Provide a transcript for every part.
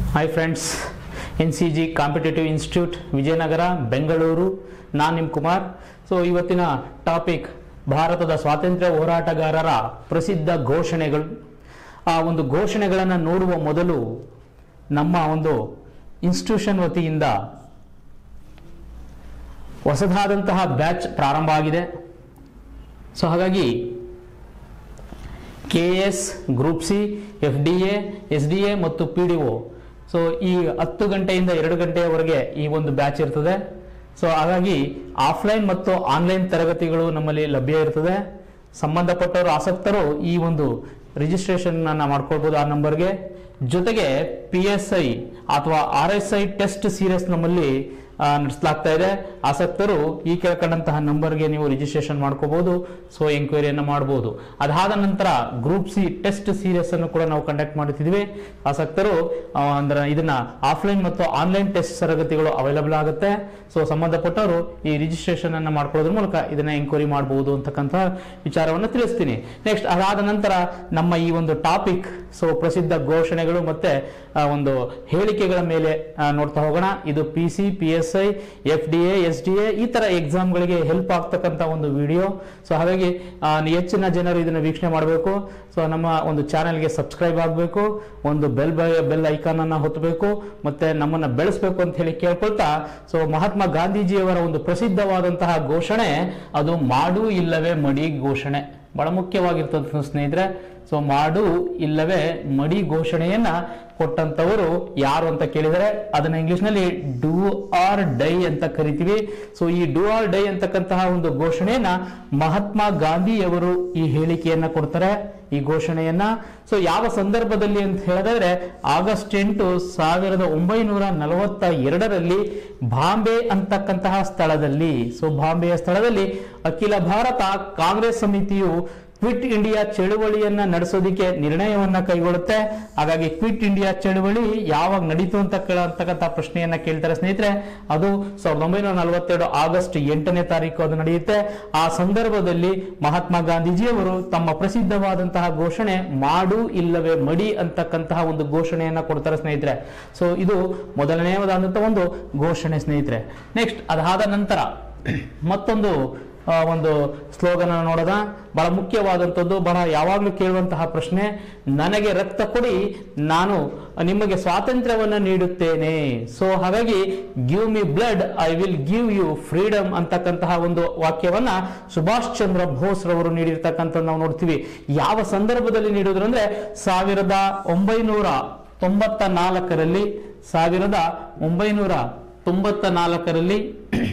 hi friends N C G competitive institute Vijayanagara Bengaluru ನಾನು ನಿಮ್ಮ Kumar so ಇವತ್ತಿನ ಟಾಪಿಕ್ ಭಾರತದ ಸ್ವಾತಂತ್ರ್ಯ ಹೋರಾಟಗಾರರ ಪ್ರಸಿದ್ಧ ಘೋಷಣೆಗಳು ಆ ಒಂದು ಘೋಷಣೆಗಳನ್ನು ನೋಡುವ ಮೊದಲು ನಮ್ಮ ಒಂದು ಇನ್ಸ್ಟಿಟ್ಯೂಷನ್ ವತಿಯಿಂದ ಹೊಸದಾದಂತಹ ಬ್ಯಾಚ್ ಪ್ರಾರಂಭ ಆಗಿದೆ ಸೊ ಹಾಗಾಗಿ K S group C F D A S D A ಮತ್ತು ಪಿ ಡಿ ಒ ಸೊ ಈ ಹತ್ತು ಗಂಟೆಯಿಂದ ಎರಡು ಗಂಟೆಯವರೆಗೆ ಈ ಒಂದು ಬ್ಯಾಚ್ ಇರ್ತದೆ ಸೊ ಹಾಗಾಗಿ ಆಫ್ಲೈನ್ ಮತ್ತು ಆನ್ಲೈನ್ ತರಗತಿಗಳು ನಮ್ಮಲ್ಲಿ ಲಭ್ಯ ಇರ್ತದೆ ಸಂಬಂಧಪಟ್ಟವರು ಆಸಕ್ತರು ಈ ಒಂದು ರಿಜಿಸ್ಟ್ರೇಷನ್ ಅನ್ನ ಮಾಡ್ಕೊಳ್ಬೋದು ಆ ನಂಬರ್ಗೆ ಜೊತೆಗೆ ಪಿ ಎಸ್ ಐ ಅಥವಾ R S I test series ನಮ್ಮಲ್ಲಿ ಆ, ನಡೆಸಲಾಗ್ತಾ ಇದೆ ಆಸಕ್ತರು ಈ ಕೆಳಕಂಡಂತಹ ನಂಬರ್ಗೆ ನೀವು ರಿಜಿಸ್ಟ್ರೇಷನ್ ಮಾಡ್ಕೋಬಹುದು ಸೊ ಎಂಕ್ವೈರಿಯನ್ನು ಮಾಡಬಹುದು ಅದಾದ ನಂತರ ಗ್ರೂಪ್ ಸಿ ಟೆಸ್ಟ್ ಸೀರೀಸ್ ಅನ್ನು ಕೂಡ ನಾವು ಕಂಡಕ್ಟ್ ಮಾಡುತ್ತಿದ್ವಿ ಆಸಕ್ತರು ಆ, ಅಂದ್ರೆ ಇದನ್ನ ಆಫ್ಲೈನ್ ಮತ್ತು ಆನ್ಲೈನ್ ಟೆಸ್ಟ್ ತರಗತಿಗಳು ಅವೈಲಬಲ್ ಆಗುತ್ತೆ ಸೊ ಸಂಬಂಧಪಟ್ಟವರು ಈ ರಿಜಿಸ್ಟ್ರೇಷನ್ ಅನ್ನ ಮಾಡ್ಕೊಳ್ಳೋದ್ರ ಮೂಲಕ ಇದನ್ನ ಎಂಕ್ವೈರಿ ಮಾಡಬಹುದು ಅಂತಕ್ಕಂಥ ವಿಚಾರವನ್ನು ತಿಳಿಸ್ತೀನಿ ನೆಕ್ಸ್ಟ್ ಅದಾದ ನಂತರ ನಮ್ಮ ಈ ಒಂದು ಟಾಪಿಕ್ ಸೊ ಪ್ರಸಿದ್ಧ ಘೋಷಣೆಗಳು ಮತ್ತೆ ಆ, ಒಂದು ಹೇಳಿಕೆಗಳ ಮೇಲೆ ಆ, ನೋಡ್ತಾ ಹೋಗೋಣ ಇದು P C P S I F D A S D A ಈ ತರ ಎಕ್ಸಾಮ್ಗಳಿಗೆ ಹೆಲ್ಪ್ ಆಗ್ತಕ್ಕಂಥ ಒಂದು ವಿಡಿಯೋ ಸೊ ಹಾಗಾಗಿ ಆ, ಹೆಚ್ಚಿನ ಜನರು ಇದನ್ನು ವೀಕ್ಷಣೆ ಮಾಡಬೇಕು ಸೊ ನಮ್ಮ ಒಂದು ಚಾನೆಲ್ಗೆ ಸಬ್ಸ್ಕ್ರೈಬ್ ಆಗಬೇಕು ಒಂದು ಬೆಲ್ ಬೆಲ್ ಐಕಾನ್ ಅನ್ನ ಹೊತ್ತಬೇಕು ಮತ್ತೆ ನಮ್ಮನ್ನ ಬೆಳೆಸಬೇಕು ಅಂತ ಹೇಳಿ ಕೇಳ್ಕೊಳ್ತಾ ಸೊ ಮಹಾತ್ಮ ಗಾಂಧೀಜಿಯವರ ಒಂದು ಪ್ರಸಿದ್ಧವಾದಂತಹ ಘೋಷಣೆ ಅದು ಮಾಡು ಇಲ್ಲವೇ ಮಡಿ ಘೋಷಣೆ ಬಹಳ ಮುಖ್ಯವಾಗಿರ್ತದೆ ಸ್ನೇಹಿತರೆ ಸೊ ಮಾಡು ಇಲ್ಲವೇ ಮಡಿ ಘೋಷಣೆಯನ್ನ ಕೊಟ್ಟಂತವರು ಯಾರು ಅಂತ ಕೇಳಿದರೆ ಅದನ್ನ ಇಂಗ್ಲಿಷ್ ನಲ್ಲಿ ಡೂ ಆರ್ ಡೈ ಅಂತ ಕರಿತೀವಿ ಸೊ ಈ ಡೂ ಆರ್ ಡೈ ಅಂತಕ್ಕಂತಹ ಒಂದು ಘೋಷಣೆಯನ್ನ ಮಹಾತ್ಮ ಗಾಂಧಿಯವರು ಈ ಹೇಳಿಕೆಯನ್ನ ಕೊಡ್ತಾರೆ ಈ ಘೋಷಣೆಯನ್ನ ಸೊ ಯಾವ ಸಂದರ್ಭದಲ್ಲಿ ಅಂತ ಹೇಳಿದ್ರೆ ಆಗಸ್ಟ್ ಎಂಟು ಸಾವಿರದ ಒಂಬೈನೂರ ನಲವತ್ತ ಎರಡರಲ್ಲಿ ಬಾಂಬೆ ಅಂತಕ್ಕಂತಹ ಸ್ಥಳದಲ್ಲಿ ಸೊ ಬಾಂಬೆಯ ಸ್ಥಳದಲ್ಲಿ ಅಖಿಲ ಭಾರತ ಕಾಂಗ್ರೆಸ್ ಸಮಿತಿಯು ಕ್ವಿಟ್ ಇಂಡಿಯಾ ಚಳುವಳಿಯನ್ನ ನಡೆಸೋದಿಕ್ಕೆ ನಿರ್ಣಯವನ್ನ ಕೈಗೊಳ್ಳುತ್ತೆ ಹಾಗಾಗಿ ಕ್ವಿಟ್ ಇಂಡಿಯಾ ಚಳುವಳಿ ಯಾವಾಗ ನಡೀತು ಅಂತ ಕೇಳತಕ್ಕಂಥ ಪ್ರಶ್ನೆಯನ್ನ ಕೇಳ್ತಾರೆ ಸ್ನೇಹಿತರೆ ಅದು ಸಾವಿರದ ಒಂಬೈನೂರ ನಲವತ್ತೆರಡು ಆಗಸ್ಟ್ ಎಂಟನೇ ತಾರೀಕು ಅದು ನಡೆಯುತ್ತೆ ಆ ಸಂದರ್ಭದಲ್ಲಿ ಮಹಾತ್ಮ ಗಾಂಧೀಜಿಯವರು ತಮ್ಮ ಪ್ರಸಿದ್ಧವಾದಂತಹ ಘೋಷಣೆ ಮಾಡು ಇಲ್ಲವೇ ಮಡಿ ಅಂತಕ್ಕಂತಹ ಒಂದು ಘೋಷಣೆಯನ್ನ ಕೊಡ್ತಾರೆ ಸ್ನೇಹಿತರೆ ಸೊ ಇದು ಮೊದಲನೆಯದಾದಂತಹ ಒಂದು ಘೋಷಣೆ ಸ್ನೇಹಿತರೆ ನೆಕ್ಸ್ಟ್ ಅದಾದ ನಂತರ ಮತ್ತೊಂದು ಆ, ಒಂದು ಸ್ಲೋಗನ್ ನೋಡೋದ ಬಹಳ ಮುಖ್ಯವಾದಂಥದ್ದು ಬಹಳ ಯಾವಾಗಲೂ ಕೇಳುವಂತಹ ಪ್ರಶ್ನೆ ನನಗೆ ರಕ್ತ ಕೊಡಿ ನಾನು ನಿಮಗೆ ಸ್ವಾತಂತ್ರ್ಯವನ್ನು ನೀಡುತ್ತೇನೆ ಸೊ ಹಾಗಾಗಿ give me blood I will give you freedom ಅಂತಕ್ಕಂತಹ ಒಂದು ವಾಕ್ಯವನ್ನ ಸುಭಾಷ್ ಚಂದ್ರ ಬೋಸ್ ರವರು ನೀಡಿರ್ತಕ್ಕಂಥ ನಾವು ನೋಡ್ತೀವಿ ಯಾವ ಸಂದರ್ಭದಲ್ಲಿ ನೀಡಿದ್ರು ಅಂದ್ರೆ ಸಾವಿರದ ಒಂಬೈನೂರ ತೊಂಬತ್ತ ನಾಲ್ಕರಲ್ಲಿ ಸಾವಿರದ ಒಂಬೈನೂರ ತೊಂಬತ್ತ ನಾಲ್ಕರಲ್ಲಿ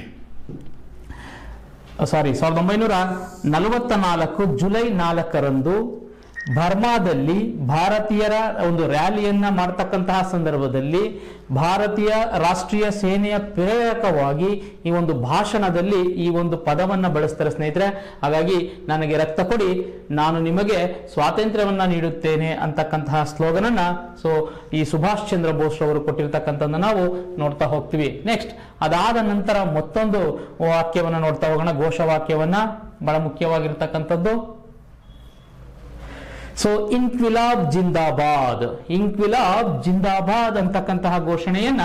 ಸಾರಿ ಸಾವಿರದ ಒಂಬೈನೂರ ನಲವತ್ತ ನಾಲ್ಕು ಜುಲೈ ನಾಲ್ಕರಂದು ಬರ್ಮಾದಲ್ಲಿ ಭಾರತೀಯರ ಒಂದು ರ್ಯಾಲಿಯನ್ನ ಮಾಡ್ತಕ್ಕಂತಹ ಸಂದರ್ಭದಲ್ಲಿ ಭಾರತೀಯ ರಾಷ್ಟ್ರೀಯ ಸೇನೆಯ ಪ್ರೇರಕವಾಗಿ ಈ ಒಂದು ಭಾಷಣದಲ್ಲಿ ಈ ಒಂದು ಪದವನ್ನ ಬಳಸ್ತಾರೆ ಸ್ನೇಹಿತರೆ ಹಾಗಾಗಿ ನನಗೆ ರಕ್ತ ಕೊಡಿ ನಾನು ನಿಮಗೆ ಸ್ವಾತಂತ್ರ್ಯವನ್ನ ನೀಡುತ್ತೇನೆ ಅಂತಕ್ಕಂತಹ ಸ್ಲೋಗನ್ ಅನ್ನ ಸೊ ಈ ಸುಭಾಷ್ ಚಂದ್ರ ಬೋಸ್ ಅವರು ಕೊಟ್ಟಿರ್ತಕ್ಕಂಥದ್ದನ್ನ ನಾವು ನೋಡ್ತಾ ಹೋಗ್ತೀವಿ ನೆಕ್ಸ್ಟ್ ಅದಾದ ನಂತರ ಮತ್ತೊಂದು ವಾಕ್ಯವನ್ನ ನೋಡ್ತಾ ಹೋಗೋಣ ಘೋಷವಾಕ್ಯವನ್ನ ಬಹಳ ಮುಖ್ಯವಾಗಿರ್ತಕ್ಕಂಥದ್ದು ಸೊ ಇನ್ಕ್ವಿಲಾಬ್ ಜಿಂದಾಬಾದ್ ಇನ್ಕ್ವಿಲಾಬ್ ಜಿಂದಾಬಾದ್ ಅಂತಕ್ಕಂತಹ ಘೋಷಣೆಯನ್ನ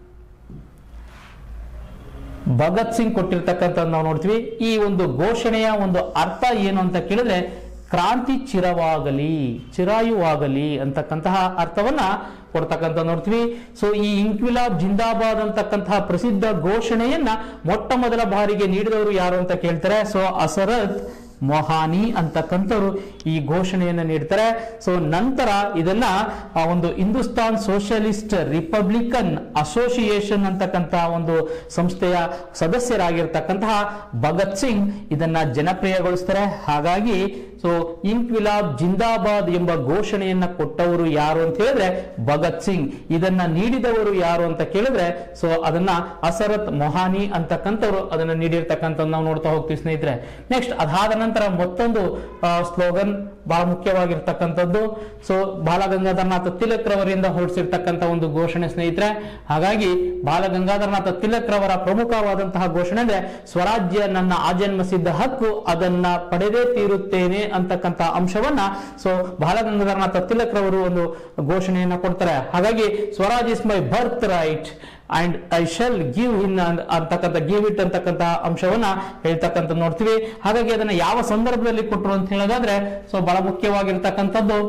ಭಗತ್ ಸಿಂಗ್ ಕೊಟ್ಟಿರ್ತಕ್ಕಂಥದ್ದು ನಾವು ನೋಡ್ತೀವಿ ಈ ಒಂದು ಘೋಷಣೆಯ ಒಂದು ಅರ್ಥ ಏನು ಅಂತ ಕೇಳಿದ್ರೆ ಕ್ರಾಂತಿ ಚಿರವಾಗಲಿ ಚಿರಾಯುವಾಗಲಿ ಅಂತಕ್ಕಂತಹ ಅರ್ಥವನ್ನ ಕೊಡ್ತಕ್ಕಂಥ ನೋಡ್ತೀವಿ ಸೊ ಈ ಇಂಕ್ವಿಲಾಬ್ ಜಿಂದಾಬಾದ್ ಅಂತಕ್ಕಂತಹ ಪ್ರಸಿದ್ಧ ಘೋಷಣೆಯನ್ನ ಮೊಟ್ಟ ಮೊದಲ ಬಾರಿಗೆ ನೀಡಿದವರು ಯಾರು ಅಂತ ಕೇಳ್ತಾರೆ ಸೊ ಅಸರತ್ ಮೊಹಾನಿ ಅಂತಕ್ಕಂಥವ್ರು ಈ ಘೋಷಣೆಯನ್ನು ನೀಡ್ತಾರೆ ಸೊ ನಂತರ ಇದನ್ನ ಆ ಒಂದು ಹಿಂದೂಸ್ತಾನ್ ಸೋಷಿಯಲಿಸ್ಟ್ ರಿಪಬ್ಲಿಕನ್ ಅಸೋಸಿಯೇಷನ್ ಅಂತಕ್ಕಂಥ ಒಂದು ಸಂಸ್ಥೆಯ ಸದಸ್ಯರಾಗಿರ್ತಕ್ಕಂತಹ ಭಗತ್ ಸಿಂಗ್ ಇದನ್ನ ಜನಪ್ರಿಯಗೊಳಿಸ್ತಾರೆ ಹಾಗಾಗಿ ಸೊ ಇನ್ಕ್ವಿಲಾಬ್ ಜಿಂದಾಬಾದ್ ಎಂಬ ಘೋಷಣೆಯನ್ನ ಕೊಟ್ಟವರು ಯಾರು ಅಂತ ಹೇಳಿದ್ರೆ ಭಗತ್ ಸಿಂಗ್ ಇದನ್ನ ನೀಡಿದವರು ಯಾರು ಅಂತ ಕೇಳಿದ್ರೆ ಸೊ ಅದನ್ನ ಅಸರತ್ ಮೊಹಾನಿ ಅಂತಕ್ಕಂಥವ್ರು ಅದನ್ನ ನೀಡಿರ್ತಕ್ಕಂಥ ನಾವು ನೋಡ್ತಾ ಹೋಗ್ತೀವಿ ಸ್ನೇಹಿತರೆ ನೆಕ್ಸ್ಟ್ ಅದಾದ ನಂತರ ಮತ್ತೊಂದು ಸ್ಲೋಗನ್ ಬಹಳ ಮುಖ್ಯವಾಗಿರ್ತಕ್ಕಂಥದ್ದು ಸೊ ಬಾಲಗಂಗಾಧರನಾಥ ತಿಲಕ್ ರವರಿಂದ ಹೊರಡಿಸಿರ್ತಕ್ಕಂಥ ಒಂದು ಘೋಷಣೆ ಸ್ನೇಹಿತರೆ ಹಾಗಾಗಿ ಬಾಲಗಂಗಾಧರನಾಥ ತಿಲಕ್ ರವರ ಪ್ರಮುಖವಾದಂತಹ ಘೋಷಣೆ ಅಂದ್ರೆ ಸ್ವರಾಜ್ಯ ನನ್ನ ಆಜನ್ಮಸಿದ್ದ ಹಕ್ಕು ಅದನ್ನ ಪಡೆದೇ ತೀರುತ್ತೇನೆ ಅಂತಕ್ಕಂಥ ಅಂಶವನ್ನ ಸೊ ಬಾಲಗಂಗಾಧರನಾಥ ತಿಲಕ್ ರವರು ಒಂದು ಘೋಷಣೆಯನ್ನ ಕೊಡ್ತಾರೆ ಹಾಗಾಗಿ Swaraj is my birthright and I shall give in ಅಂತಕ್ಕಂಥ ಗಿವ್ ಇಟ್ ಅಂತಕ್ಕಂಥ ಅಂಶವನ್ನ ಹೇಳ್ತಕ್ಕಂಥ ನೋಡ್ತೀವಿ ಹಾಗಾಗಿ ಅದನ್ನ ಯಾವ ಸಂದರ್ಭದಲ್ಲಿ ಕೊಟ್ಟರು ಅಂತ ಹೇಳೋದಾದ್ರೆ ಸೊ ಬಹಳ ಮುಖ್ಯವಾಗಿರ್ತಕ್ಕಂಥದ್ದು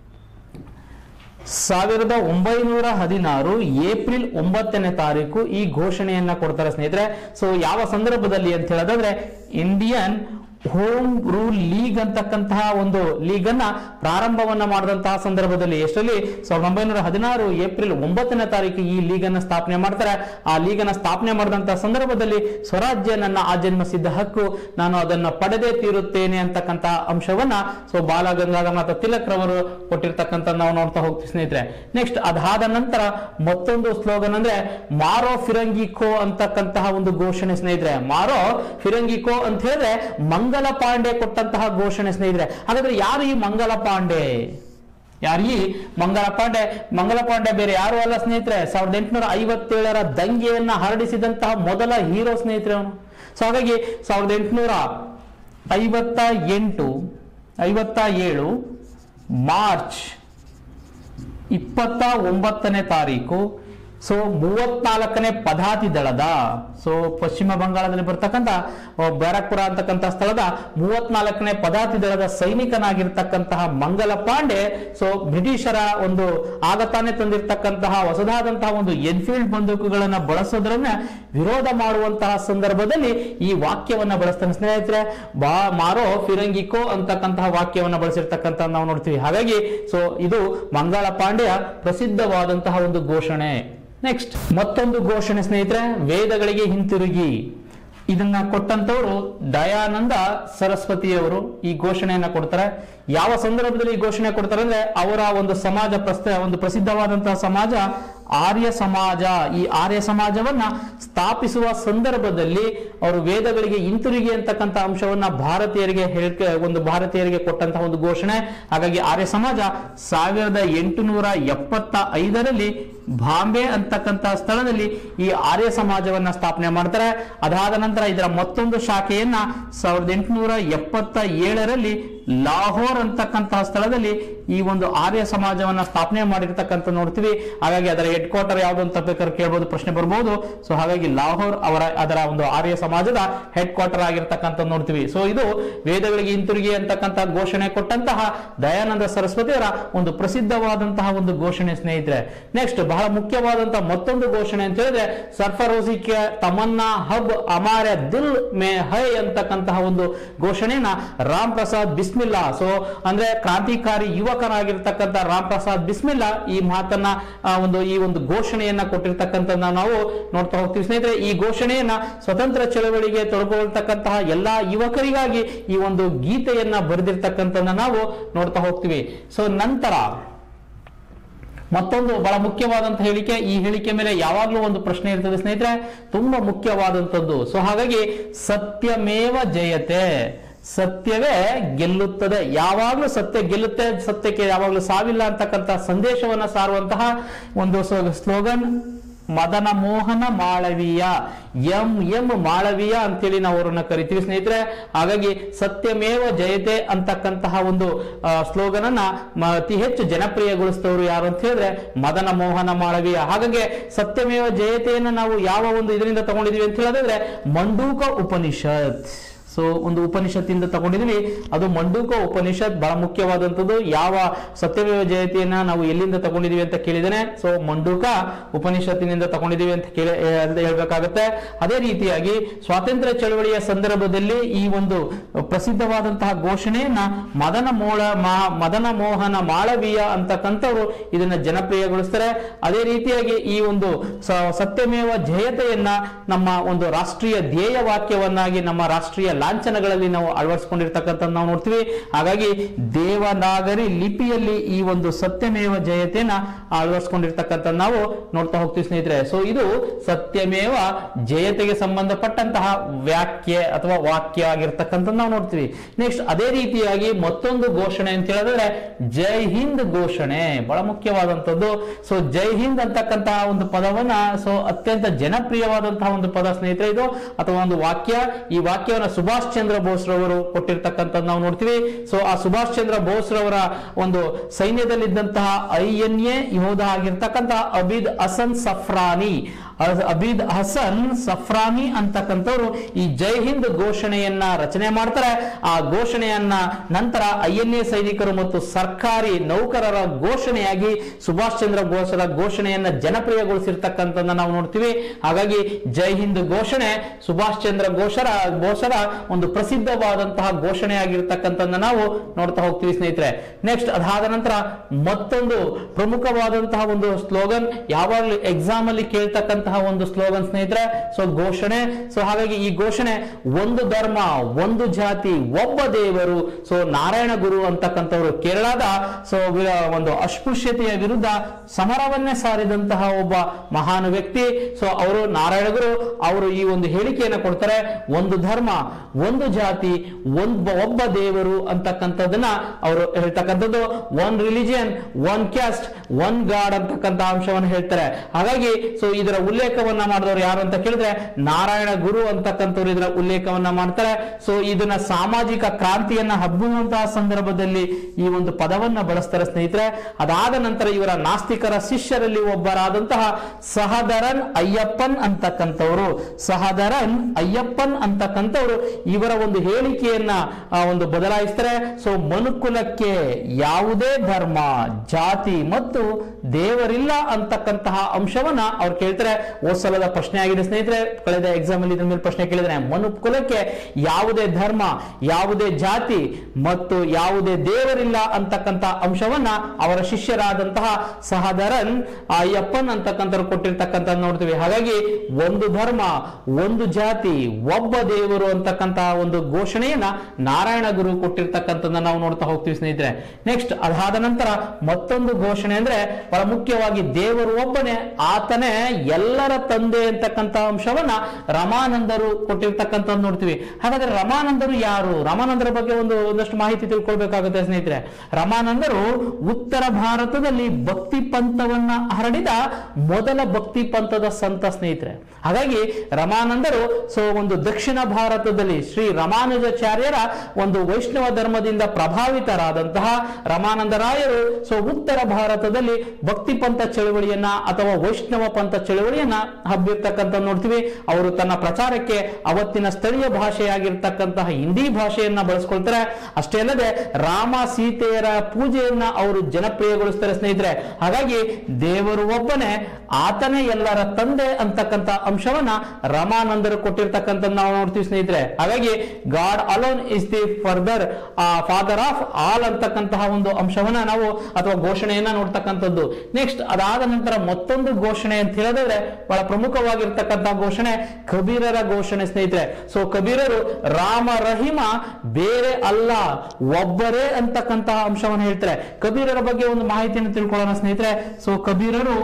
ಸಾವಿರದ ಒಂಬೈನೂರ ಹದಿನಾರು ಏಪ್ರಿಲ್ ಒಂಬತ್ತನೇ ತಾರೀಕು ಈ ಘೋಷಣೆಯನ್ನ ಕೊಡ್ತಾರೆ ಸ್ನೇಹಿತರೆ ಸೊ ಯಾವ ಸಂದರ್ಭದಲ್ಲಿ ಅಂತ ಹೇಳೋದಾದ್ರೆ ಇಂಡಿಯನ್ ಹೋಮ್ ರೂಲ್ ಲೀಗ್ ಅಂತಕ್ಕಂತಹ ಒಂದು ಲೀಗ್ ಅನ್ನ ಪ್ರಾರಂಭವನ್ನ ಮಾಡಿದಂತಹ ಸಂದರ್ಭದಲ್ಲಿ ಎಷ್ಟರಲ್ಲಿ ಸಾವಿರದ ಒಂಬೈನೂರ ಹದಿನಾರು ಏಪ್ರಿಲ್ ಒಂಬತ್ತನೇ ತಾರೀಕು ಈ ಲೀಗ್ ಅನ್ನ ಸ್ಥಾಪನೆ ಮಾಡ್ತಾರೆ ಆ ಲೀಗ್ ಅನ್ನ ಸ್ಥಾಪನೆ ಮಾಡಿದಂತಹ ಸಂದರ್ಭದಲ್ಲಿ ಸ್ವರಾಜ್ಯ ನನ್ನ ಆಜನ್ಮಸಿದ್ದ ಹಕ್ಕು ನಾನು ಅದನ್ನ ಪಡೆದೇ ತೀರುತ್ತೇನೆ ಅಂತಕ್ಕಂಥ ಅಂಶವನ್ನ ಸೊ ಬಾಲ ಗಂಗಾಧರನಾಥ ತಿಲಕ್ ರವರು ಕೊಟ್ಟಿರ್ತಕ್ಕಂಥ ನಾವು ನೋಡ್ತಾ ಹೋಗ್ತೀವಿ ಸ್ನೇಹಿತರೆ ನೆಕ್ಸ್ಟ್ ಅದಾದ ನಂತರ ಮತ್ತೊಂದು ಸ್ಲೋಗನ್ ಅಂದ್ರೆ ಮಾರೋ ಫಿರಂಗಿಕೋ ಅಂತಕ್ಕಂತಹ ಒಂದು ಘೋಷಣೆ ಸ್ನೇಹಿತರೆ ಮಾರೋ ಫಿರಂಗಿಕೋ ಅಂತ ಹೇಳಿದ್ರೆ ಮಂಗಲ ಪಾಂಡೆ ಕೊಟ್ಟಂತಹ ಘೋಷಣೆ ಸ್ನೇಹಿತರೆ ಹಾಗಾದ್ರೆ ಯಾರು ಈ ಮಂಗಲ ಪಾಂಡೆ ಯಾರು ಈ ಮಂಗಲ ಪಾಂಡೆ ಮಂಗಲ ಪಾಂಡೆ ಬೇರೆ ಯಾರು ಅಲ್ಲ ಸ್ನೇಹಿತರೆ ಸಾವಿರದ ಎಂಟುನೂರ ಐವತ್ತೇಳರ ದಂಗೆಯನ್ನ ಹರಡಿಸಿದಂತಹ ಮೊದಲ ಹೀರೋ ಸ್ನೇಹಿತರೆ ಅವನು ಸೊ ಹಾಗಾಗಿ ಸಾವಿರದ ಎಂಟುನೂರ ಐವತ್ತ ಎಂಟು ಐವತ್ತ ಏಳು ಮಾರ್ಚ್ ಇಪ್ಪತ್ತ ಒಂಬತ್ತನೇ ತಾರೀಕು ಸೊ ಮೂವತ್ನಾಲ್ಕನೇ ಪದಾತಿ ದಳದ ಸೊ ಪಶ್ಚಿಮ ಬಂಗಾಳದಲ್ಲಿ ಬರ್ತಕ್ಕಂಥ ಆ, ಬ್ಯಾರಕ್ಪುರ ಅಂತಕ್ಕಂಥ ಸ್ಥಳದ ಮೂವತ್ನಾಲ್ಕನೇ ಪದಾತಿ ದಳದ ಸೈನಿಕನಾಗಿರ್ತಕ್ಕಂತಹ ಮಂಗಲ ಪಾಂಡೆ ಸೊ ಬ್ರಿಟಿಷರ ಒಂದು ಆಗತಾನೆ ತಂದಿರತಕ್ಕಂತಹ ಹೊಸದಾದಂತಹ ಒಂದು ಎನ್ಫೀಲ್ಡ್ ಬಂದೂಕುಗಳನ್ನ ಬಳಸೋದ್ರನ್ನ ವಿರೋಧ ಮಾಡುವಂತಹ ಸಂದರ್ಭದಲ್ಲಿ ಈ ವಾಕ್ಯವನ್ನ ಬಳಸ್ತಾನೆ ಸ್ನೇಹಿತರೆ ಬಾ ಮಾರೋ ಫಿರಂಗಿಕೋ ಅಂತಕ್ಕಂತಹ ವಾಕ್ಯವನ್ನ ಬಳಸಿರ್ತಕ್ಕಂಥ ನಾವು ನೋಡ್ತೀವಿ ಹಾಗಾಗಿ ಸೊ ಇದು ಮಂಗಳ ಪಾಂಡೆಯ ಪ್ರಸಿದ್ಧವಾದಂತಹ ಒಂದು ಘೋಷಣೆ ನೆಕ್ಸ್ಟ್ ಮತ್ತೊಂದು ಘೋಷಣೆ ಸ್ನೇಹಿತರೆ ವೇದಗಳಿಗೆ ಹಿಂತಿರುಗಿ ಇದನ್ನ ಕೊಟ್ಟಂತವರು ದಯಾನಂದ ಸರಸ್ವತಿಯವರು ಈ ಘೋಷಣೆಯನ್ನ ಕೊಡ್ತಾರೆ ಯಾವ ಸಂದರ್ಭದಲ್ಲಿ ಈ ಘೋಷಣೆ ಕೊಡ್ತಾರೆ ಅಂದ್ರೆ ಅವರ ಒಂದು ಸಮಾಜ ಪ್ರಸ್ತ ಒಂದು ಪ್ರಸಿದ್ಧವಾದಂತಹ ಸಮಾಜ ಆರ್ಯ ಸಮಾಜ ಈ ಆರ್ಯ ಸಮಾಜವನ್ನ ಸ್ಥಾಪಿಸುವ ಸಂದರ್ಭದಲ್ಲಿ ಅವರು ವೇದಗಳಿಗೆ ಹಿಂತಿರುಗಿ ಅಂತಕ್ಕಂಥ ಅಂಶವನ್ನ ಭಾರತೀಯರಿಗೆ ಹೇಳಿಕೆ ಒಂದು ಭಾರತೀಯರಿಗೆ ಕೊಟ್ಟಂತಹ ಒಂದು ಘೋಷಣೆ ಹಾಗಾಗಿ ಆರ್ಯ ಸಮಾಜ ಸಾವಿರದ ಎಂಟುನೂರ ಎಪ್ಪತ್ತ ಐದರಲ್ಲಿ ಬಾಂಬೆ ಅಂತಕ್ಕಂಥ ಸ್ಥಳದಲ್ಲಿ ಈ ಆರ್ಯ ಸಮಾಜವನ್ನ ಸ್ಥಾಪನೆ ಮಾಡ್ತಾರೆ ಅದಾದ ನಂತರ ಇದರ ಮತ್ತೊಂದು ಶಾಖೆಯನ್ನ ಸಾವಿರದ ಎಂಟುನೂರ ಎಪ್ಪತ್ತ ಏಳರಲ್ಲಿ ಲಾಹೋರ್ ಅಂತಕ್ಕಂತಹ ಸ್ಥಳದಲ್ಲಿ ಈ ಒಂದು ಆರ್ಯ ಸಮಾಜವನ್ನ ಸ್ಥಾಪನೆ ಮಾಡಿರ್ತಕ್ಕಂಥ ನೋಡ್ತೀವಿ ಹಾಗಾಗಿ ಅದರ ಹೆಡ್ ಕ್ವಾರ್ಟರ್ ಯಾವುದು ಅಂತ ಬೇಕಾದ್ರೆ ಕೇಳ್ಬೋದು ಪ್ರಶ್ನೆ ಬರ್ಬೋದು ಸೊ ಹಾಗಾಗಿ ಲಾಹೋರ್ ಅವರ ಅದರ ಒಂದು ಆರ್ಯ ಸಮಾಜದ ಹೆಡ್ ಕ್ವಾರ್ಟರ್ ಆಗಿರ್ತಕ್ಕಂಥ ನೋಡ್ತೀವಿ ಸೊ ಇದು ವೇದಗಳಿಗೆ ಹಿಂತಿರುಗಿ ಅಂತಕ್ಕಂಥ ಘೋಷಣೆ ಕೊಟ್ಟಂತಹ ದಯಾನಂದ ಸರಸ್ವತಿಯವರ ಒಂದು ಪ್ರಸಿದ್ಧವಾದಂತಹ ಒಂದು ಘೋಷಣೆ ಸ್ನೇಹಿತರೆ ನೆಕ್ಸ್ಟ್ ಬಹಳ ಮುಖ್ಯವಾದಂತಹ ಮತ್ತೊಂದು ಘೋಷಣೆ ಅಂತ ಹೇಳಿದ್ರೆ ಸರ್ಫರೋಜಿಕೆ ತಮನ್ನಾ ಹಬ್ ಅಮಾರ ದಿಲ್ ಮೇ ಹೈ ಅಂತಕ್ಕಂತಹ ಒಂದು ಘೋಷಣೆಯನ್ನ ರಾಮ್ ಪ್ರಸಾದ್ ಬಿಸ್ಮಿಲ್ಲಾ ಸೊ ಅಂದ್ರೆ ಕ್ರಾಂತಿಕಾರಿ ಯುವಕರಾಗಿರ್ತಕ್ಕಂಥ ರಾಮ್ ಪ್ರಸಾದ್ ಬಿಸ್ಮಿಲ್ಲಾ ಈ ಮಾತನ್ನ ಆ, ಒಂದು ಈ ಒಂದು ಘೋಷಣೆಯನ್ನ ಕೊಟ್ಟಿರ್ತಕ್ಕಂಥದ್ದನ್ನ ನಾವು ನೋಡ್ತಾ ಹೋಗ್ತೀವಿ ಸ್ನೇಹಿತರೆ ಈ ಘೋಷಣೆಯನ್ನ ಸ್ವತಂತ್ರ ಚಳವಳಿಗೆ ತೊಡಗೊಳ್ತಕ್ಕಂತಹ ಎಲ್ಲಾ ಯುವಕರಿಗಾಗಿ ಈ ಒಂದು ಗೀತೆಯನ್ನ ಬರೆದಿರ್ತಕ್ಕಂಥದ್ದನ್ನ ನಾವು ನೋಡ್ತಾ ಹೋಗ್ತೀವಿ ಸೊ ನಂತರ ಮತ್ತೊಂದು ಬಹಳ ಮುಖ್ಯವಾದಂತ ಹೇಳಿಕೆ ಈ ಹೇಳಿಕೆ ಮೇಲೆ ಯಾವಾಗಲೂ ಒಂದು ಪ್ರಶ್ನೆ ಇರ್ತದೆ ಸ್ನೇಹಿತರೆ ತುಂಬಾ ಮುಖ್ಯವಾದಂತದ್ದು ಸೊ ಹಾಗಾಗಿ ಸತ್ಯಮೇವ ಜಯತೆ ಸತ್ಯವೇ ಗೆಲ್ಲುತ್ತದೆ ಯಾವಾಗಲೂ ಸತ್ಯ ಗೆಲ್ಲುತ್ತೆ ಸತ್ಯಕ್ಕೆ ಯಾವಾಗಲೂ ಸಾವಿಲ್ಲ ಅಂತಕ್ಕಂಥ ಸಂದೇಶವನ್ನ ಸಾರುವಂತಹ ಒಂದು slogan Madan Mohan Malaviya M M Malaviya ಅಂತೇಳಿ ನಾವು ಅವರನ್ನ ಕರಿತೀವಿ ಸ್ನೇಹಿತರೆ ಹಾಗಾಗಿ ಸತ್ಯಮೇವ ಜಯತೆ ಅಂತಕ್ಕಂತಹ ಒಂದು ಸ್ಲೋಗನ್ ಅನ್ನ ಮ- ಅತಿ ಹೆಚ್ಚು ಜನಪ್ರಿಯಗೊಳಿಸಿದವರು ಯಾರು ಅಂತ ಹೇಳಿದ್ರೆ ಮದನ ಮೋಹನ ಮಾಳವೀಯ ಹಾಗಾಗಿ ಸತ್ಯಮೇವ ಜಯತೆಯನ್ನ ನಾವು ಯಾವ ಒಂದು ಇದರಿಂದ ತಗೊಂಡಿದೀವಿ ಅಂತ ಹೇಳಿದ್ರೆ ಮಂಡೂಕ ಉಪನಿಷತ್ ಸೊ ಒಂದು ಉಪನಿಷತ್ತಿಂದ ತಗೊಂಡಿದೀವಿ ಅದು ಮಂಡೂಕ ಉಪನಿಷತ್ ಬಹಳ ಮುಖ್ಯವಾದಂಥದ್ದು ಯಾವ ಸತ್ಯಮೇವ ಜಯತಿಯನ್ನ ನಾವು ಎಲ್ಲಿಂದ ತಗೊಂಡಿದೀವಿ ಅಂತ ಕೇಳಿದ್ದೇನೆ ಸೊ ಮಂಡೂಕ ಉಪನಿಷತ್ತಿನಿಂದ ತಗೊಂಡಿದೀವಿ ಅಂತ ಕೇಳಿ ಏ, ಅಂತ ಹೇಳ್ಬೇಕಾಗತ್ತೆ ಅದೇ ರೀತಿಯಾಗಿ ಸ್ವಾತಂತ್ರ್ಯ ಚಳವಳಿಯ ಸಂದರ್ಭದಲ್ಲಿ ಈ ಒಂದು ಪ್ರಸಿದ್ಧವಾದಂತಹ ಘೋಷಣೆಯನ್ನ ಮದನ ಮೋಳ ಮಾ- ಮದನ ಮೋಹನ ಮಾಳವೀಯ ಅಂತಕ್ಕಂಥವ್ರು ಇದನ್ನ ಜನಪ್ರಿಯಗೊಳಿಸ್ತಾರೆ ಅದೇ ರೀತಿಯಾಗಿ ಈ ಒಂದು ಸ- ಸತ್ಯಮೇವ ಜಯತೆಯನ್ನ ನಮ್ಮ ಒಂದು ರಾಷ್ಟ್ರೀಯ ಧ್ಯೇಯ ವಾಕ್ಯವನ್ನಾಗಿ ನಮ್ಮ ರಾಷ್ಟ್ರೀಯ ಲಾಂಛನಗಳಲ್ಲಿ ನಾವು ಅಳವಡಿಸ್ಕೊಂಡಿರ್ತಕ್ಕಂಥ ನಾವು ನೋಡ್ತೀವಿ ಹಾಗಾಗಿ ದೇವನಾಗರಿ ಲಿಪಿಯಲ್ಲಿ ಈ ಒಂದು ಸತ್ಯಮೇವ ಜಯತೆಯನ್ನ ಅಳವಡಿಸ್ಕೊಂಡಿರ್ತಕ್ಕಂಥ ನಾವು ನೋಡ್ತಾ ಹೋಗ್ತೀವಿ ಸ್ನೇಹಿತರೆ ಸೊ ಇದು ಸತ್ಯಮೇವ ಜಯತೆಗೆ ಸಂಬಂಧಪಟ್ಟಂತಹ ವ್ಯಾಖ್ಯೆ ಅಥವಾ ವಾಕ್ಯ ಆಗಿರ್ತಕ್ಕಂಥ ನಾವು ನೋಡ್ತೀವಿ ನೆಕ್ಸ್ಟ್ ಅದೇ ರೀತಿಯಾಗಿ ಮತ್ತೊಂದು ಘೋಷಣೆ ಅಂತ ಹೇಳಿದ್ರೆ ಜೈ ಹಿಂದ್ ಘೋಷಣೆ ಬಹಳ ಮುಖ್ಯವಾದಂತದ್ದು ಸೊ ಜೈ ಹಿಂದ್ ಅಂತಕ್ಕಂತಹ ಒಂದು ಪದವನ್ನ ಸೊ ಅತ್ಯಂತ ಜನಪ್ರಿಯವಾದಂತಹ ಒಂದು ಪದ ಸ್ನೇಹಿತರೆ ಇದು ಅಥವಾ ಒಂದು ವಾಕ್ಯ ಈ ವಾಕ್ಯವನ್ನ ಸುಭಾಷ್ ಚಂದ್ರ ಬೋಸ್ ರವರು ಕೊಟ್ಟಿರ್ತಕ್ಕಂಥದ್ದು ನಾವು ನೋಡ್ತೀವಿ ಸೊ ಆ ಸುಭಾಷ್ ಚಂದ್ರ ಬೋಸ್ ರವರ ಒಂದು ಸೈನ್ಯದಲ್ಲಿದ್ದಂತಹ ಐ ಎನ್ ಎ ಯೋಧ ಆಗಿರ್ತಕ್ಕಂತಹ ಅಬಿದ್ ಹಸನ್ ಸಫ್ರಾನಿ ಅ- ಅಬಿದ್ ಹಸನ್ ಸಫ್ರಾನಿ ಅಂತಕ್ಕಂಥವ್ರು ಈ ಜೈ ಹಿಂದ್ ಘೋಷಣೆಯನ್ನ ರಚನೆ ಮಾಡ್ತಾರೆ ಆ ಘೋಷಣೆಯನ್ನ ನಂತರ ಐ ಎನ್ ಎ ಸೈನಿಕರು ಮತ್ತು ಸರ್ಕಾರಿ ನೌಕರರ ಘೋಷಣೆಯಾಗಿ ಸುಭಾಷ್ ಚಂದ್ರ ಬೋಸರ ಘೋಷಣೆಯನ್ನ ಜನಪ್ರಿಯಗೊಳಿಸಿರ್ತಕ್ಕಂಥದ್ದನ್ನ ನಾವು ನೋಡ್ತೀವಿ ಹಾಗಾಗಿ ಜೈ ಹಿಂದ್ ಘೋಷಣೆ ಸುಭಾಷ್ ಚಂದ್ರ ಘೋಷರ ಬೋಸರ ಒಂದು ಪ್ರಸಿದ್ಧವಾದಂತಹ ಘೋಷಣೆ ಆಗಿರ್ತಕ್ಕಂಥದ್ದನ್ನ ನಾವು ನೋಡ್ತಾ ಹೋಗ್ತೀವಿ ಸ್ನೇಹಿತರೆ ನೆಕ್ಸ್ಟ್ ಅದಾದ ನಂತರ ಮತ್ತೊಂದು ಪ್ರಮುಖವಾದಂತಹ ಒಂದು ಸ್ಲೋಗನ್ ಯಾವಾಗಲೂ ಎಕ್ಸಾಮ್ ಅಲ್ಲಿ ಕೇಳ್ತಕ್ಕಂತಹ ಒಂದು ಸ್ಲೋಗನ್ ಸ್ನೇಹಿತರೆ ಸೊ ಘೋಷಣೆ ಸೊ ಹಾಗಾಗಿ ಈ ಘೋಷಣೆ ಒಂದು ಧರ್ಮ ಒಂದು ಜಾತಿ ಒಬ್ಬ ದೇವರು ಸೊ ನಾರಾಯಣ ಗುರು ಅಂತಕ್ಕಂಥವ್ರು ಕೇರಳದ ಸೊ ವಿ- ಒಂದು ಅಸ್ಪೃಶ್ಯತೆಯ ವಿರುದ್ಧ ಸಮರವನ್ನೇ ಸಾರಿದಂತಹ ಒಬ್ಬ ಮಹಾನ್ ವ್ಯಕ್ತಿ ಸೊ ಅವರು ನಾರಾಯಣ ಗುರು ಅವರು ಈ ಒಂದು ಹೇಳಿಕೆಯನ್ನು ಕೊಡ್ತಾರೆ ಒಂದು ಧರ್ಮ ಒಂದು ಜಾತಿ ಒಂದು ಒಬ್ಬ ದೇವರು ಅಂತಕ್ಕಂಥದ್ದನ್ನ ಅವರು ಹೇಳ್ತಕ್ಕಂಥದ್ದು one religion one caste one God ಅಂತಕ್ಕಂಥ ಅಂಶವನ್ನು ಹೇಳ್ತಾರೆ ಹಾಗಾಗಿ ಸೊ ಇದರ ಉಲ್ಲೇಖವನ್ನ ಮಾಡಿದವರು ಯಾರು ಅಂತ ಕೇಳಿದ್ರೆ ನಾರಾಯಣ ಗುರು ಅಂತಕ್ಕಂಥವ್ರು ಇದರ ಉಲ್ಲೇಖವನ್ನ ಮಾಡ್ತಾರೆ ಸೊ ಇದನ್ನ ಸಾಮಾಜಿಕ ಕ್ರಾಂತಿಯನ್ನ ಹಬ್ಬುವಂತಹ ಸಂದರ್ಭದಲ್ಲಿ ಈ ಒಂದು ಪದವನ್ನ ಬಳಸ್ತಾರೆ ಸ್ನೇಹಿತರೆ ಅದಾದ ನಂತರ ಇವರ ನಾಸ್ತಿಕರ ಶಿಷ್ಯರಲ್ಲಿ ಒಬ್ಬರಾದಂತಹ ಸಹದರನ್ ಅಯ್ಯಪ್ಪನ್ ಅಂತಕ್ಕಂಥವ್ರು ಸಹದರನ್ ಅಯ್ಯಪ್ಪನ್ ಅಂತಕ್ಕಂಥವ್ರು ಇವರ ಒಂದು ಹೇಳಿಕೆಯನ್ನ ಆ, ಒಂದು ಬದಲಾಯಿಸ್ತಾರೆ ಸೊ ಮನುಕುಲಕ್ಕೆ ಯಾವುದೇ ಧರ್ಮ ಜಾತಿ ಮತ್ತು ದೇವರಿಲ್ಲ ಅಂತಕ್ಕಂತಹ ಅಂಶವನ್ನ ಅವ್ರು ಕೇಳ್ತಾರೆ ಹೋದ್ ಸಲದ ಪ್ರಶ್ನೆ ಆಗಿದೆ ಸ್ನೇಹಿತರೆ ಕಳೆದ ಎಕ್ಸಾಮ್ ಅಲ್ಲಿ ಇದ್ರ ಮೇಲೆ ಪ್ರಶ್ನೆ ಕೇಳಿದ್ರೆ ಮನುಕುಲಕ್ಕೆ ಯಾವುದೇ ಧರ್ಮ ಯಾವುದೇ ಜಾತಿ ಮತ್ತು ಯಾವುದೇ ದೇವರಿಲ್ಲ ಅಂತಕ್ಕಂಥ ಅಂಶವನ್ನ ಅವರ ಶಿಷ್ಯರಾದಂತಹ ಸಹದರನ್ ಅಯ್ಯಪ್ಪನ್ ಅಂತಕ್ಕಂಥವ್ರು ಕೊಟ್ಟಿರ್ತಕ್ಕಂಥ ನೋಡ್ತೀವಿ ಹಾಗಾಗಿ ಒಂದು ಧರ್ಮ ಒಂದು ಜಾತಿ ಒಬ್ಬ ದೇವರು ಅಂತಕ್ಕಂತಹ ಒಂದು ಘೋಷಣೆಯನ್ನ ನಾರಾಯಣ ಗುರು ಕೊಟ್ಟಿರ್ತಕ್ಕಂಥದ್ದನ್ನ ನಾವು ನೋಡ್ತಾ ಹೋಗ್ತೀವಿ ಸ್ನೇಹಿತರೆ ನೆಕ್ಸ್ಟ್ ಅದಾದ ನಂತರ ಮತ್ತೊಂದು ಘೋಷಣೆ ಅಂದ್ರೆ ಬಹಳ ಮುಖ್ಯವಾಗಿ ದೇವರು ಒಬ್ಬನೇ ಆತನೇ ಎಲ್ಲರ ತಂದೆ ಅಂತಕ್ಕಂಥ ಅಂಶವನ್ನ ರಮಾನಂದರು ಕೊಟ್ಟಿರ್ತಕ್ಕಂಥದ್ದು ನೋಡ್ತೀವಿ ಹಾಗಾದ್ರೆ ರಮಾನಂದರು ಯಾರು ರಮಾನಂದರ ಬಗ್ಗೆ ಒಂದು ಒಂದಷ್ಟು ಮಾಹಿತಿ ತಿಳ್ಕೊಳ್ಬೇಕಾಗುತ್ತೆ ಸ್ನೇಹಿತರೆ ರಮಾನಂದರು ಉತ್ತರ ಭಾರತದಲ್ಲಿ ಭಕ್ತಿ ಪಂಥವನ್ನ ಹರಡಿದ ಮೊದಲ ಭಕ್ತಿ ಪಂಥದ ಸಂತ ಸ್ನೇಹಿತರೆ ಹಾಗಾಗಿ ರಮಾನಂದರು ಸೊ ಒಂದು ದಕ್ಷಿಣ ಭಾರತದಲ್ಲಿ ಶ್ರೀ ರಾಮಾನುಜಾಚಾರ್ಯರ ಒಂದು ವೈಷ್ಣವ ಧರ್ಮದಿಂದ ಪ್ರಭಾವಿತರಾದಂತಹ ರಾಮಾನಂದರಾಯರು ಸೊ ಉತ್ತರ ಭಾರತದಲ್ಲಿ ಭಕ್ತಿ ಪಂಥ ಚಳವಳಿಯನ್ನ ಅಥವಾ ವೈಷ್ಣವ ಪಂಥ ಚಳವಳಿಯನ್ನ ಹಬ್ಬಿರ್ತಕ್ಕಂಥ ನೋಡ್ತೀವಿ ಅವರು ತನ್ನ ಪ್ರಚಾರಕ್ಕೆ ಅವತ್ತಿನ ಸ್ಥಳೀಯ ಭಾಷೆಯಾಗಿರ್ತಕ್ಕಂತಹ ಹಿಂದಿ ಭಾಷೆಯನ್ನ ಬಳಸ್ಕೊಳ್ತಾರೆ ಅಷ್ಟೇ ಅಲ್ಲದೆ ರಾಮ ಸೀತೆಯರ ಪೂಜೆಯನ್ನ ಅವರು ಜನಪ್ರಿಯಗೊಳಿಸ್ತಾರೆ ಸ್ನೇಹಿತರೆ ಹಾಗಾಗಿ ದೇವರು ಒಬ್ಬನೇ ಆತನೇ ಎಲ್ಲರ ತಂದೆ ಅಂತಕ್ಕಂಥ ಅಂಶವನ್ನ ರಮಾನಂದರು ಕೊಟ್ಟಿರ್ತಕ್ಕಂಥ ನಾವು ನೋಡ್ತೀವಿ ಸ್ನೇಹಿತರೆ ಹಾಗಾಗಿ God alone is the further father of all ಅಂತಕ್ಕಂತಹ ಒಂದು ಅಂಶವನ್ನ ನಾವು ಅಥವಾ ಘೋಷಣೆಯನ್ನ ನೋಡ್ತಕ್ಕಂಥದ್ದು ನೆಕ್ಸ್ಟ್ ಅದಾದ ನಂತರ ಮತ್ತೊಂದು ಘೋಷಣೆ ಅಂತ ಹೇಳಿದ್ರೆ ಬಹಳ ಪ್ರಮುಖವಾಗಿರ್ತಕ್ಕಂತಹ ಘೋಷಣೆ ಕಬೀರರ ಘೋಷಣೆ ಸ್ನೇಹಿತರೆ ಸೊ ಕಬೀರರು ರಾಮ ರಹಿಮ ಬೇರೆ ಅಲ್ಲ ಒಬ್ಬರೇ ಅಂತಕ್ಕಂತಹ ಅಂಶವನ್ನು ಹೇಳ್ತಾರೆ ಕಬೀರರ ಬಗ್ಗೆ ಒಂದು ಮಾಹಿತಿಯನ್ನು ತಿಳ್ಕೊಳ್ಳೋಣ ಸ್ನೇಹಿತರೆ ಸೊ ಕಬೀರರು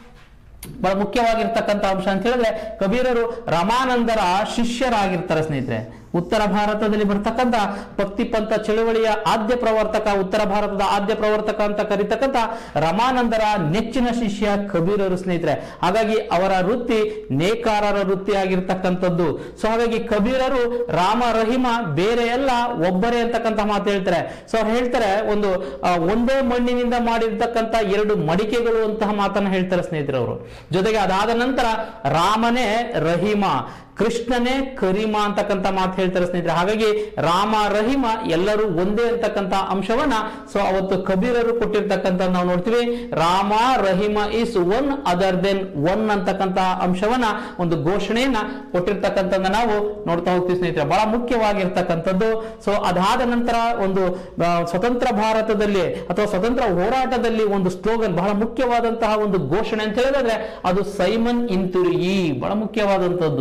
ಬಹಳ ಮುಖ್ಯವಾಗಿರ್ತಕ್ಕಂಥ ಅಂಶ ಅಂತ ಹೇಳಿದ್ರೆ ಕಬೀರರು ರಮಾನಂದರ ಶಿಷ್ಯರಾಗಿರ್ತಾರೆ ಸ್ನೇಹಿತರೆ ಉತ್ತರ ಭಾರತದಲ್ಲಿ ಬರ್ತಕ್ಕಂಥ ಭಕ್ತಿ ಪಂಥ ಚಳುವಳಿಯ ಆದ್ಯ ಪ್ರವರ್ತಕ ಉತ್ತರ ಭಾರತದ ಆದ್ಯ ಪ್ರವರ್ತಕ ಅಂತ ಕರೀತಕ್ಕಂಥ ರಮಾನಂದರ ನೆಚ್ಚಿನ ಶಿಷ್ಯ ಕಬೀರರು ಸ್ನೇಹಿತರೆ ಹಾಗಾಗಿ ಅವರ ವೃತ್ತಿ ನೇಕಾರರ ವೃತ್ತಿ ಆಗಿರ್ತಕ್ಕಂಥದ್ದು ಸೊ ಹಾಗಾಗಿ ಕಬೀರರು ರಾಮ ರಹಿಮ ಬೇರೆ ಎಲ್ಲ ಒಬ್ಬರೇ ಅಂತಕ್ಕಂಥ ಮಾತು ಹೇಳ್ತಾರೆ ಸೊ ಅವ್ರು ಹೇಳ್ತಾರೆ ಒಂದು ಆ, ಒಂದೇ ಮಣ್ಣಿನಿಂದ ಮಾಡಿರ್ತಕ್ಕಂಥ ಎರಡು ಮಡಿಕೆಗಳು ಅಂತಹ ಮಾತನ್ನ ಹೇಳ್ತಾರೆ ಸ್ನೇಹಿತರೆ ಅವರು ಜೊತೆಗೆ ಅದಾದ ನಂತರ ರಾಮನೇ ರಹಿಮ ಕೃಷ್ಣನೇ ಕರಿಮ ಅಂತಕ್ಕಂಥ ಮಾತು ಹೇಳ್ತಾರೆ ಸ್ನೇಹಿತರೆ ಹಾಗಾಗಿ ರಾಮ ರಹಿಮ ಎಲ್ಲರೂ ಒಂದೇ ಅಂತಕ್ಕಂಥ ಅಂಶವನ್ನ ಸೊ ಅವತ್ತು ಕಬೀರರು ಕೊಟ್ಟಿರ್ತಕ್ಕಂಥ ನಾವು ನೋಡ್ತೀವಿ Rama Rahim is one other than one ಅಂತಕ್ಕಂಥ ಅಂಶವನ್ನ ಒಂದು ಘೋಷಣೆಯನ್ನ ಕೊಟ್ಟಿರ್ತಕ್ಕಂಥದ್ದನ್ನ ನಾವು ನೋಡ್ತಾ ಹೋಗ್ತೀವಿ ಸ್ನೇಹಿತರೆ ಬಹಳ ಮುಖ್ಯವಾಗಿರ್ತಕ್ಕಂಥದ್ದು ಸೊ ಅದಾದ ನಂತರ ಒಂದು ಆ, ಸ್ವತಂತ್ರ ಭಾರತದಲ್ಲಿ ಅಥವಾ ಸ್ವತಂತ್ರ ಹೋರಾಟದಲ್ಲಿ ಒಂದು ಸ್ಲೋಗನ್ ಬಹಳ ಮುಖ್ಯವಾದಂತಹ ಒಂದು ಘೋಷಣೆ ಅಂತ ಹೇಳಿದ್ರೆ ಅದು ಸೈಮನ್ ಇಂತುರಿಯಿ ಬಹಳ ಮುಖ್ಯವಾದಂತದ್ದು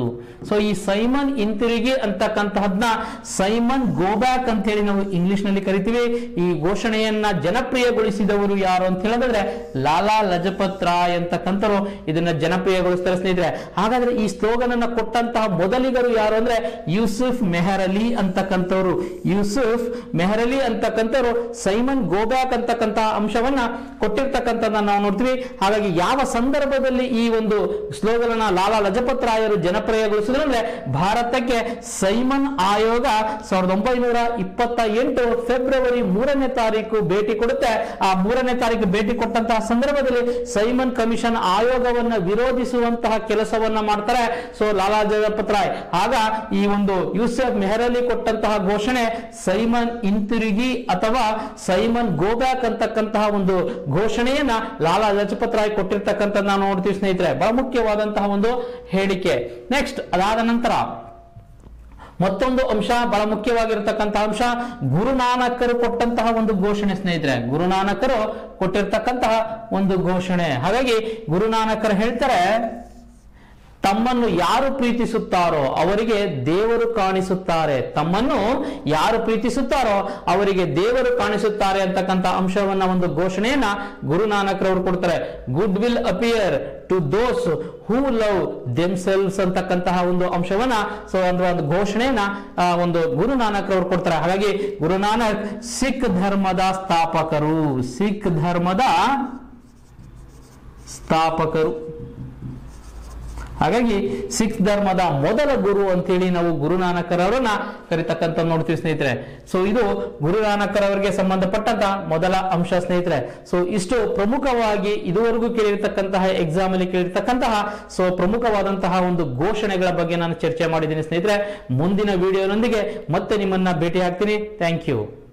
ಸೊ ಈ ಸೈಮನ್ ಹಿಂತಿರುಗಿ ಅಂತಕ್ಕಂತಹದ್ನ ಸೈಮನ್ ಗೋಬ್ಯಾಕ್ ಅಂತ ಹೇಳಿ ನಾವು ಇಂಗ್ಲಿಷ್ ನಲ್ಲಿ ಕರಿತೀವಿ ಈ ಘೋಷಣೆಯನ್ನ ಜನಪ್ರಿಯಗೊಳಿಸಿದವರು ಯಾರು ಅಂತ ಹೇಳಿದ್ರೆ ಲಾಲಾ ಲಜಪತ್ ರಾಯ್ ಅಂತಕ್ಕಂಥವ್ರು ಇದನ್ನ ಜನಪ್ರಿಯಗೊಳಿಸ್ತಾರೆ ಸ್ನೇಹಿತರೆ ಹಾಗಾದ್ರೆ ಈ ಸ್ಲೋಗನ್ ಅನ್ನ ಕೊಟ್ಟಂತಹ ಮೊದಲಿಗರು ಯಾರು ಅಂದ್ರೆ ಯೂಸುಫ್ ಮೆಹರಲಿ ಅಂತಕ್ಕಂಥವ್ರು ಯೂಸುಫ್ ಮೆಹರಲಿ ಅಂತಕ್ಕಂಥವ್ರು ಸೈಮನ್ ಗೋಬ್ಯಾಕ್ ಅಂತಕ್ಕಂತಹ ಅಂಶವನ್ನ ಕೊಟ್ಟಿರ್ತಕ್ಕಂಥದ್ದನ್ನ ನಾವು ನೋಡ್ತೀವಿ ಹಾಗಾಗಿ ಯಾವ ಸಂದರ್ಭದಲ್ಲಿ ಈ ಒಂದು ಸ್ಲೋಗನ್ ಅನ್ನ ಲಾಲಾ ಲಜಪತ್ ರಾಯರು ಜನಪ್ರಿಯಗೊಳಿಸಿದ್ರು ಅಂದ್ರೆ ಭಾರತಕ್ಕೆ ಸೈಮನ್ ಆಯೋಗ ಸಾವಿರದ ಒಂಬೈನೂರ ಇಪ್ಪತ್ತ ಎಂಟು ಫೆಬ್ರವರಿ ಮೂರನೇ ತಾರೀಕು ಭೇಟಿ ಕೊಡುತ್ತೆ ಆ ಮೂರನೇ ತಾರೀಕು ಭೇಟಿ ಕೊಟ್ಟಂತಹ ಸಂದರ್ಭದಲ್ಲಿ ಸೈಮನ್ ಕಮಿಷನ್ ಆಯೋಗವನ್ನ ವಿರೋಧಿಸುವಂತಹ ಕೆಲಸವನ್ನ ಮಾಡ್ತಾರೆ ಸೊ ಲಾಲಾ ಲಜಪತ್ ರಾಯ್ ಆಗ ಈ ಒಂದು ಯೂಸೆಫ್ ಮೆಹರಲಿ ಕೊಟ್ಟಂತಹ ಘೋಷಣೆ ಸೈಮನ್ ಹಿಂತಿರುಗಿ ಅಥವಾ ಸೈಮನ್ ಗೋಬ್ಯಾಕ್ ಅಂತಕ್ಕಂತಹ ಒಂದು ಘೋಷಣೆಯನ್ನ ಲಾಲಾ ಲಜಪತ್ ರಾಯ್ ಕೊಟ್ಟಿರ್ತಕ್ಕಂಥ ನಾವು ನೋಡ್ತೀವಿ ಸ್ನೇಹಿತರೆ ಬಹಳ ಮುಖ್ಯವಾದಂತಹ ಒಂದು ಹೇಳಿಕೆ ನೆಕ್ಸ್ಟ್ ಅದಾದ ನಂತರ ಮತ್ತೊಂದು ಅಂಶ ಬಹಳ ಮುಖ್ಯವಾಗಿರ್ತಕ್ಕಂತಹ ಅಂಶ ಗುರುನಾನಕರು ಕೊಟ್ಟಂತಹ ಒಂದು ಘೋಷಣೆ ಸ್ನೇಹಿತರೆ ಗುರುನಾನಕರು ಕೊಟ್ಟಿರ್ತಕ್ಕಂತಹ ಒಂದು ಘೋಷಣೆ ಹಾಗಾಗಿ ಗುರುನಾನಕರು ಹೇಳ್ತಾರೆ ತಮ್ಮನ್ನು ಯಾರು ಪ್ರೀತಿಸುತ್ತಾರೋ ಅವರಿಗೆ ದೇವರು ಕಾಣಿಸುತ್ತಾರೆ ತಮ್ಮನ್ನು ಯಾರು ಪ್ರೀತಿಸುತ್ತಾರೋ ಅವರಿಗೆ ದೇವರು ಕಾಣಿಸುತ್ತಾರೆ ಅಂತಕ್ಕಂಥ ಅಂಶವನ್ನ ಒಂದು ಘೋಷಣೆಯನ್ನ ಗುರುನಾನಕರವರು ಕೊಡ್ತಾರೆ good will appear to those who love themselves ಅಂತಕ್ಕಂತಹ ಒಂದು ಅಂಶವನ್ನ ಸೊ ಅಂದ್ರೆ ಒಂದು ಘೋಷಣೆಯನ್ನ ಆ, ಒಂದು ಗುರುನಾನಕರವರು ಕೊಡ್ತಾರೆ ಹಾಗಾಗಿ ಗುರುನಾನಕ್ ಸಿಖ್ ಧರ್ಮದ ಸ್ಥಾಪಕರು ಸಿಖ್ ಧರ್ಮದ ಸ್ಥಾಪಕರು ಹಾಗಾಗಿ ಸಿಖ್ ಧರ್ಮದ ಮೊದಲ ಗುರು ಅಂತೇಳಿ ನಾವು ಗುರುನಾನಕರವರನ್ನ ಕರಿತಕ್ಕಂಥ ನೋಡ್ತೀವಿ ಸ್ನೇಹಿತರೆ ಸೊ ಇದು ಗುರುನಾನಕರವರಿಗೆ ಸಂಬಂಧಪಟ್ಟಂತ ಮೊದಲ ಅಂಶ ಸ್ನೇಹಿತರೆ ಸೊ ಇಷ್ಟು ಪ್ರಮುಖವಾಗಿ ಇದುವರೆಗೂ ಕೇಳಿರ್ತಕ್ಕಂತಹ ಎಕ್ಸಾಮ್ ಅಲ್ಲಿ ಕೇಳಿರ್ತಕ್ಕಂತಹ ಸೊ ಪ್ರಮುಖವಾದಂತಹ ಒಂದು ಘೋಷಣೆಗಳ ಬಗ್ಗೆ ನಾನು ಚರ್ಚೆ ಮಾಡಿದ್ದೀನಿ ಸ್ನೇಹಿತರೆ ಮುಂದಿನ ವಿಡಿಯೋನೊಂದಿಗೆ ಮತ್ತೆ ನಿಮ್ಮನ್ನ ಭೇಟಿ ಆಗ್ತೀನಿ ಥ್ಯಾಂಕ್ ಯು